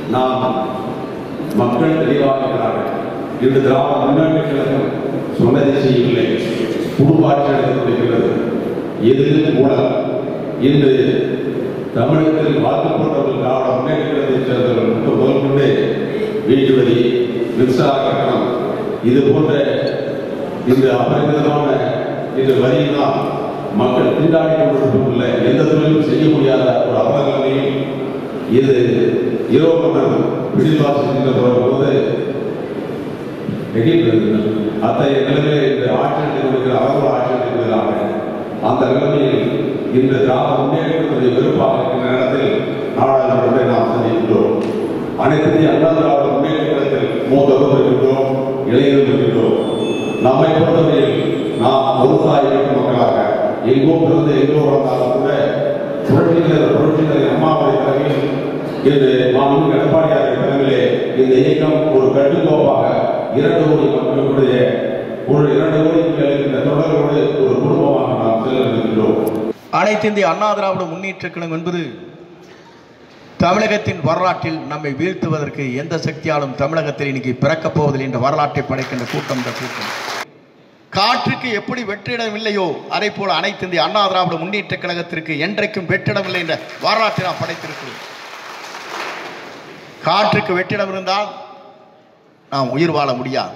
நாம் மக்கள் தெளிவாக இருக்கிறார்கள் இன்று திராவிட முன்னேற்ற கழகம் சொன்னதை செய்யவில்லை குடும்பாட்சி நடத்தி கொடுக்கிறது எதிரில் மூலம் இன்று தமிழகத்தில் வாக்குப்பட்டவர்கள் திராவிட முன்னேற்ற கழகத்தை சேர்ந்தவர்கள் மட்டும் முதல் கொண்டு வீட்டு வரி மின்சார கட்டணம் இது போன்ற இந்த அபரிமிதமான இந்த வரியினால் மக்கள் திண்டாடி கொண்டிருக்கவில்ல எந்த தொழிலும் செய்ய முடியாத ஒரு அவலநிலையில் இது இரவு மன்னர் பிடிவாசி சென்ற போது எகிப்து அத்தகைய நிலைமையை இந்த ஆட்சி இருக்கிற அவர்கள் ஆட்சி இருக்கிறாங்க அந்த நிலைமையில் இந்த திராவிட முன்னேற்றத்துடைய வெறுப்பாக இருக்கிற நேரத்தில் நாடாளுமன்றத்தை நாம் சந்திக்கின்றோம் அனைத்து இந்திய அண்ணா திராவிட முன்னேற்ற கழகத்தில் மூத்தவர்கள் இருக்கின்றோம் இளைஞர்கள் இருக்கின்றோம் நம்மை பொறுத்தவரையில் நாம் ஒரு தாய் வீட்டு மக்களாக எங்கோ பிறந்து எங்கோ வளர்ந்தாலும் கூட புரட்சிகர புரட்சிகர அம்மாவுடைய தலைமையில் இன்று மாண்பு எடப்பாடியார் தலைமையிலே இந்த இயக்கம் ஒரு கட்டுக்கோப்பாக இரண்டு கோடி மக்களுடைய ஒரு இரண்டு கோடிக்கு மேல் இருக்கின்ற தொடர்களோடு ஒரு குடும்பமாக நாம் செல்ல இருக்கின்றோம் அனைத்து இந்திய அண்ணா திராவிட முன்னேற்ற கழகம் என்பது தமிழகத்தின் வரலாற்றில் நம்மை வீழ்த்துவதற்கு எந்த சக்தியாலும் தமிழகத்தில் இன்னைக்கு பிறக்கப் போவதில்லை என்ற வரலாற்றை படைக்கின்ற கூட்டம் இந்த கூட்டம் காற்றுக்கு எப்படி வெற்றிடம் இல்லையோ அதே போல அனைத்து இந்திய அண்ணா திராவிட முன்னேற்ற கழகத்திற்கு என்றைக்கும் வெற்றிடம் இல்லை என்ற வரலாற்றை நாம் படைத்திருக்கிறோம் காற்றுக்கு வெற்றிடம் இருந்தால் நாம் உயிர் வாழ முடியாது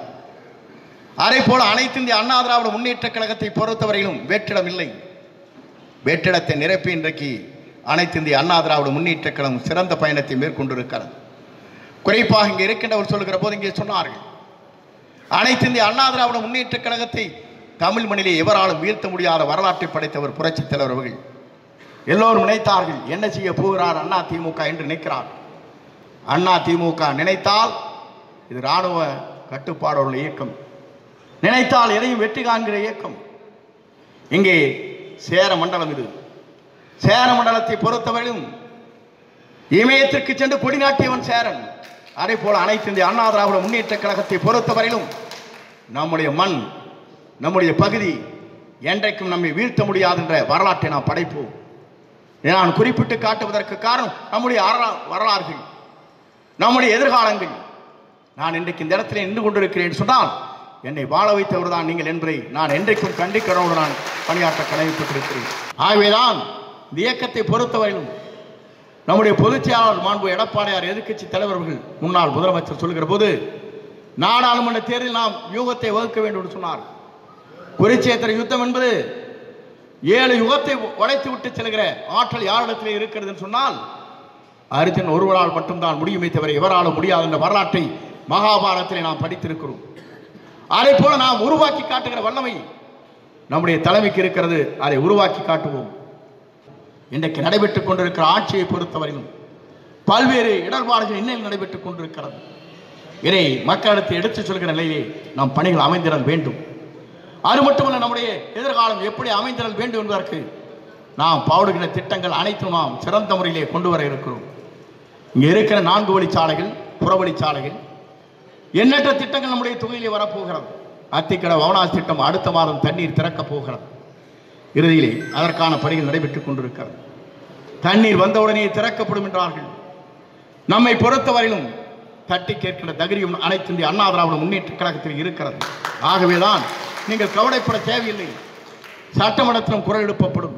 அதே போல அனைத்து இந்திய அண்ணா திராவிட முன்னேற்ற கழகத்தை பொறுத்தவரையிலும் வெற்றிடம் இல்லை வெற்றிடத்தை நிரப்பி இன்றைக்கு அனைத்து இந்திய அண்ணா திராவிட முன்னேற்ற கழகம் சிறந்த பயணத்தை மேற்கொண்டிருக்கிறது குறிப்பாக இங்கே இருக்கின்றவர் சொல்லுகிற போது இங்கே சொன்னார்கள் அனைத்து இந்திய அண்ணா திராவிட முன்னேற்ற கழகத்தை தமிழ் மண்ணிலே எவராலும் வீழ்த்த முடியாத வரலாற்றை படைத்தவர் புரட்சித் தலைவர் அவர்கள் எல்லோரும் நினைத்தார்கள் என்ன செய்ய போகிறார் அண்ணா திமுக என்று நினைக்கிறார் அண்ணா திமுக நினைத்தால் இது இராணுவ கட்டுப்பாடுள்ள இயக்கம் நினைத்தால் எதையும் வெற்றி காண்கிற இயக்கம் இங்கே சேர மண்டலம் இது சேர மண்டலத்தை பொறுத்தவரையிலும் இமயத்திற்கு சென்று கொடிநாட்டியவன் சேரன் அதே போல அனைத்து இந்திய அண்ணா திராவிட முன்னேற்ற கழகத்தை பொறுத்தவரையிலும் நம்முடைய மண் நம்முடைய பகுதி என்றைக்கும் நம்மை வீழ்த்த முடியாது என்ற வரலாற்றை நாம் படைப்போம் இதை நான் குறிப்பிட்டு காட்டுவதற்கு காரணம் நம்முடைய அற- வரலாறுகள் நம்முடைய எதிர்காலங்கள் நான் இன்றைக்கு இந்த இடத்துல நின்று கொண்டிருக்கிறேன் சொன்னால் என்னை வாழ வைத்தவர் தான் நீங்கள் என்பதை நான் என்றைக்கும் கண்டிக்கிறோடு நான் பணியாற்ற கடமைப்பட்டிருக்கிறேன் ஆகவேதான் இந்த இயக்கத்தை பொறுத்தவரையிலும் நம்முடைய பொதுச் செயலாளர் மாண்பு எடப்பாடியார் எதிர்க்கட்சி தலைவர்கள் முன்னாள் முதலமைச்சர் சொல்கிற போது நாடாளுமன்ற தேர்தலில் நாம் யூகத்தை வகுக்க வேண்டும் என்று சொன்னார் குருச்சேத்திர யுத்தம் என்பது ஏழு யுகத்தை உடைத்து விட்டு செல்கிற ஆற்றல் யாரிடத்திலே இருக்கிறது என்று சொன்னால் அர்ஜுன் ஒருவரால் மட்டும்தான் முடியுமே தவிர எவராலும் முடியாது என்ற வரலாற்றை மகாபாரதத்திலே நாம் படித்திருக்கிறோம் அதை போல நாம் உருவாக்கி காட்டுகிற வல்லமை நம்முடைய தலைமைக்கு இருக்கிறது அதை உருவாக்கி காட்டுவோம் இன்றைக்கு நடைபெற்றுக் கொண்டிருக்கிற ஆட்சியை பொறுத்தவரையிலும் பல்வேறு இடர்பாடுகள் இன்னும் நடைபெற்றுக் கொண்டிருக்கிறது இதை மக்களிடத்தை எடுத்துச் சொல்கிற நிலையிலே நம் பணிகள் அமைந்திடல் வேண்டும் அது மட்டுமல்ல நம்முடைய எதிர்காலம் எப்படி அமைந்திடல் வேண்டும் என்பதற்கு நாம் பாடுகிற திட்டங்கள் அனைத்தும் நாம் சிறந்த முறையிலே கொண்டு வர இருக்கிறோம் இங்கே இருக்கிற நான்கு வழிச்சாலைகள் புறவழிச்சாலைகள் எண்ணற்ற திட்டங்கள் நம்முடைய தொகுதியிலே வரப்போகிறது அத்திக்கட வவனாஸ் திட்டம் அடுத்த மாதம் தண்ணீர் திறக்கப் போகிறது இறுதியிலே அதற்கான பணிகள் நடைபெற்றுக் கொண்டிருக்கிறது தண்ணீர் வந்தவுடனே திறக்கப்படும் என்றார்கள் நம்மை பொறுத்தவரையிலும் தட்டி கேட்கின்ற தகுதியும் அனைத்து இந்திய அண்ணா திராவிட முன்னேற்ற கழகத்தில் இருக்கிறது ஆகவேதான் நீங்கள் கவலைப்பட தேவையில்லை சட்டமன்றத்திலும் குரல் எழுப்பப்படும்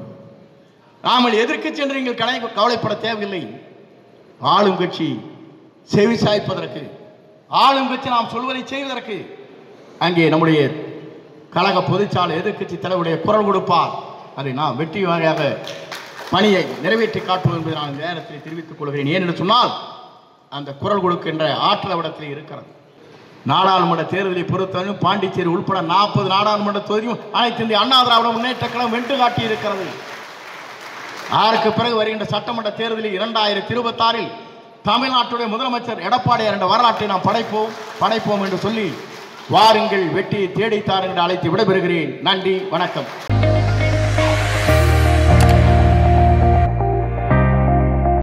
நாமல் எதிர்க்கட்சி என்று நீங்கள் கலை கவலைப்பட தேவையில்லை ஆளும் கட்சி செவி சாய்ப்பதற்கு ஆளும் கட்சி நாம் சொல்வதை செய்வதற்கு அங்கே நம்முடைய கழக பொதுச்சாலை எதிர்க்கட்சி தலைவருடைய குரல் கொடுப்பார் அதை நாம் வெற்றி வகையாக பணியை நிறைவேற்றி காட்டுவோம் என்பதை நான் இந்த நேரத்தில் தெரிவித்துக் கொள்கிறேன் ஏனென்று சொன்னால் அந்த குரல் கொடுக்கின்ற ஆற்றல் அவரிடத்தில் இருக்கிறது நாடாளுமன்ற தேர்தலை பொறுத்தவரையும் பாண்டிச்சேரி உட்பட நாற்பது நாடாளுமன்ற தொகுதியும் அனைத்து இந்திய அண்ணா திராவிட முன்னேற்ற கழகம் வென்று காட்டி இருக்கிறது அதற்கு பிறகு வருகின்ற சட்டமன்ற தேர்தலில் இரண்டாயிரத்தி இருபத்தாறில் தமிழ்நாட்டுடைய முதலமைச்சர் எடப்பாடியார் என்ற வரலாற்றை நாம் படைப்போம் படைப்போம் என்று சொல்லி வாருங்கள் வெற்றியை தேடித்தார் என்று அழைத்து விடைபெறுகிறேன் நன்றி வணக்கம்